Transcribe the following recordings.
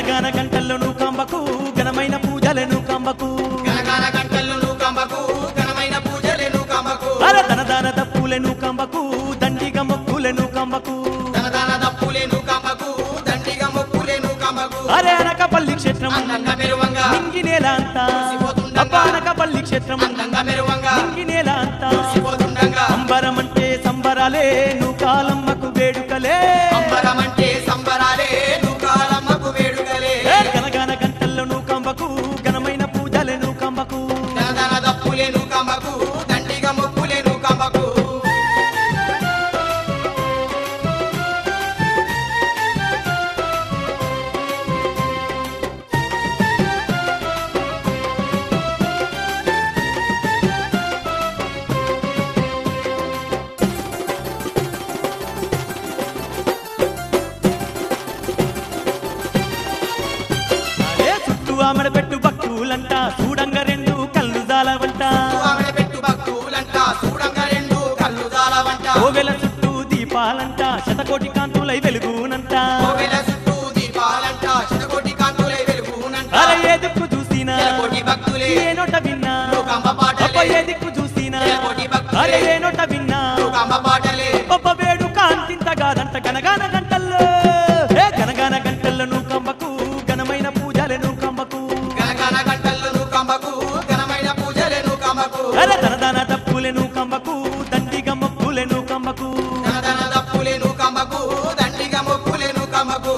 గనగాన గంటల్లో నూకాంబకు ఘనమైన పూజలను కంబకు గనగాన గంటలు నూకంబకు ఘనమైన పూజలేను కంబకు అర ధనదాన దప్పులను కంబకు దండిగ మొక్కులను కంబకు ధనదాన దప్పులేను కంబకు దండిగా మొక్కులేను కంబకు అరే అనకపల్లి క్షేత్రం అందంగా మెరువంగా నింగి నేల అంతా మురిసిపోతుండగా. అబ్బా అనకపల్లి క్షేత్రం అందంగా మెరువంగా నింగి నేల అంతా మురిసిపోతుండగా అంబరం అంటే సంబరాలే నూకాలమ్మకు వేడుకలే అంబరమంటే సంబరాలే నూకాలమ్మకు వేడుకలే ఏ గనగాన గంటల్లో నూకంబకు ఘనమైన పూజలను కంబకు ధనదాన దప్పులేను కంబకు దండిగా మొక్కులేను కంబకు అరే చుట్టూ ఆమెడ పెట్టు భక్తులంట చూడంగ రెండు కళ్ళు జాలవంట ఆమెడ పెట్టు భక్తులంట చూడంగా రెండు కళ్ళు జాలవంట కోవెల చుట్టూ దీపాలంట శతకోటి కాంతులై వెలుగునంట కోవెల చుట్టూ దీపాలంట శతకోటి కాంతులై వెలుగునంట అరే ఏ దిక్కు చూసినా శతకోటి భక్తులే ఏ నోట విన్నా నూకంబ అబ్బ పాటలే ఏ దిక్కు చూసినా శతకోటి భక్తులే అరే ఏ నోట విన్నా నూకంబ పాటలే ఒబ్బ వేడు కాంతింతగాదంట గనగాన గంటల్లో ఏ గనగాన గంటల్లో నూకంబకు ఘనమైన పూజలను కంబకు గనగన గంటల్లో నూకంబకు ఘనమైన పూజలేను కంబకు అరే ధనదాన తప్పులెను కంబకు దండిగ మొక్కులెను కంబకు ధనధన దప్పులేను కంబకు దండిగా మొక్కులేను కంబకు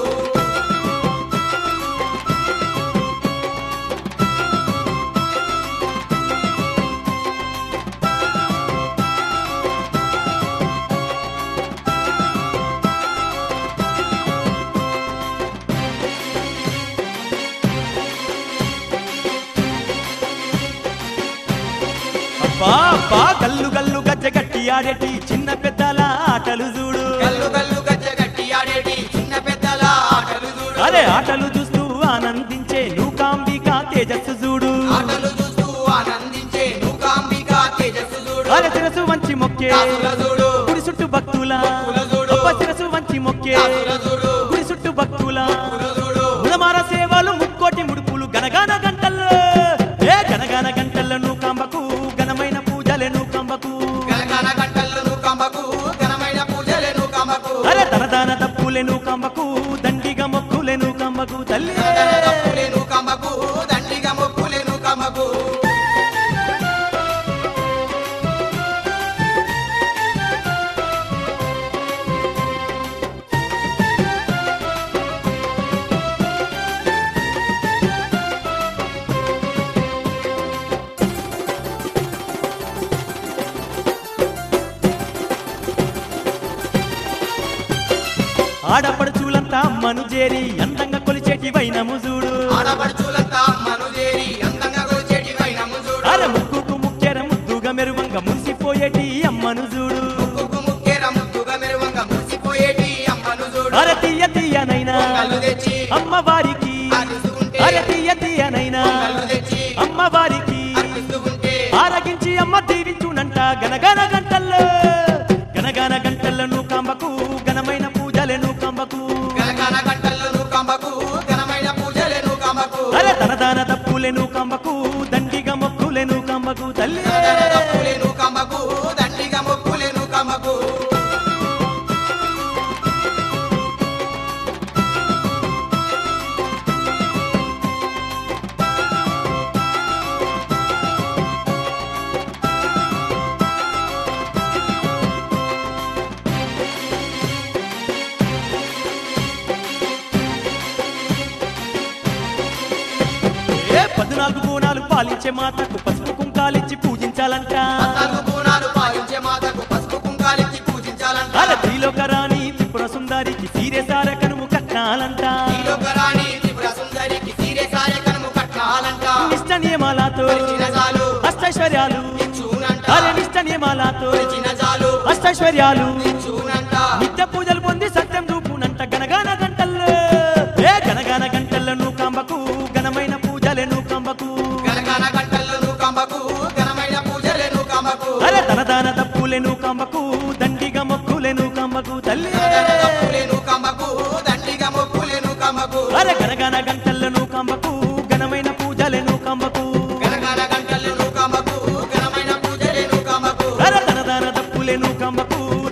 అబ్బా అబ్బా గల్లు గల్లు గజ్జ గట్టి ఆడేటి చిన్న పెద్దల ఆటలు చూడు గల్లు గల్లు గజ్జ గట్టి ఆడేటి చిన్న పెద్దల ఆటలు చూడు అరే ఆటలు చూస్తూ ఆనందించే నూకాంబిక తేజస్సు చూడు ఆటలు చూస్తూ ఆనందించే నూకాంబిక తేజస్సు చూడు అరే శిరసు వంచి మొక్కే దాసుల చూడు గుడి చుట్టూ భక్తుల భక్తుల చూడు. అబ్బ శిరసు వంచి మొక్కే దాసుల చూడు గుడి చుట్టూ భక్తుల భక్తుల చూడు ఉదమార సేవలు ముక్కోటి ముడుపులు గనగాన గంటల్లో ఏ గనగాన గంటల్లో నూకాంబకు ఘనమైన పూజలే నూకాంబకు గనగన గంటల్లో నూకంబకు ఘనమైన పూజలేను కంబకు అరే తనదాన తప్పులెను కంబకు దండిగ మొక్కులెను కంబకు తల్లి ధనధన దప్పులేను కంబకు దండిగా మొక్కులేను కంబకు ఆడపడుచులంతా అమ్మను చేరి అందంగా కొలిచేటి వైనము చూడు ఆడపడుచులంతా అమ్మను చేరి అందంగా కొలిచేటి వైనము చూడు అరే ముక్కుకు ముక్కెర ముద్దుగా మెరువంగా మురిసిపోయేటి అమ్మను చూడు ముక్కుకు ముక్కేర ముద్దుగా మెరువంగా మురిసిపోయేటి అమ్మను చూడు అరే తీయ తీయనైనా కళ్ళు తెచ్చి అమ్మవారికి అరుస్తుంటే అరే తీయ తీయనైనా కళ్ళు తెచ్చి అమ్మవారికి అర్పిస్తూ ఉంటే ఆరగించి అమ్మ దీవించునంట గనగన గంటల్లో గనగన గంటల్లో నూకాంబకు ఘనమైన పూజలే నూకాంబకు గనగన గంటల్లో నూకంబకు ఘనమైన పూజలేను కంబకు అరే తనదాన తప్పులెను కంబకు దండిగ మొక్కులెను కంబకు తల్లి ధనధన దప్పులేను కంబకు దండిగా మొక్కులేను కంబకు ఏ పద్నాలుగు బోనాలు పాలించే మాతకు పసుపు కుంకాలిచ్చి పూజించాలంట పద్నాలుగు బోనాలు పాలించే మాతకు పసుపు కుంకాలిచ్చి పూజించాలంట అరే త్రిలోక రాణి త్రిపుర సుందరికి సీరే సార కనుము కట్నాలంట శ్రీలోకరాణి త్రిపుర సుందరికి సీరే సాయకనము కట్నాలంట నిష్ట నియమాలతో కొలిచిన చాలు అష్టైశ్వర్యాలు ఇచ్చునంట అరే నిష్ట నియమాలతో కొలిచిన చాలు అష్టైశ్వర్యాలు ఇచ్చునంట నిత్య పూజలు పొంది సత్యం చూపునంట గనగాన గంటల్లో ఏ గనగాన గంటల్లో నూకాంబకు ఘనమైన పూజలే నూకాంబకు గనగన గంటల్లో నూకంబకు ఘనమైన పూజలేను కంబకు అరే తనదాన తప్పులెను కంబకు దండిగ మొక్కులెను కంబకు తల్లి ధనధన దప్పులేను కంబకు దండిగా మొక్కులేను కంబకు అరే గనగన గనగన గంటల్లో నూకాంబకు ఘనమైన పూజలే నూకాంబకు గనగన గంటలు నూకాంబకు ఘనమైన పూజలే నూకాంబకు రర తన దాన దప్పులే నూకాంబకు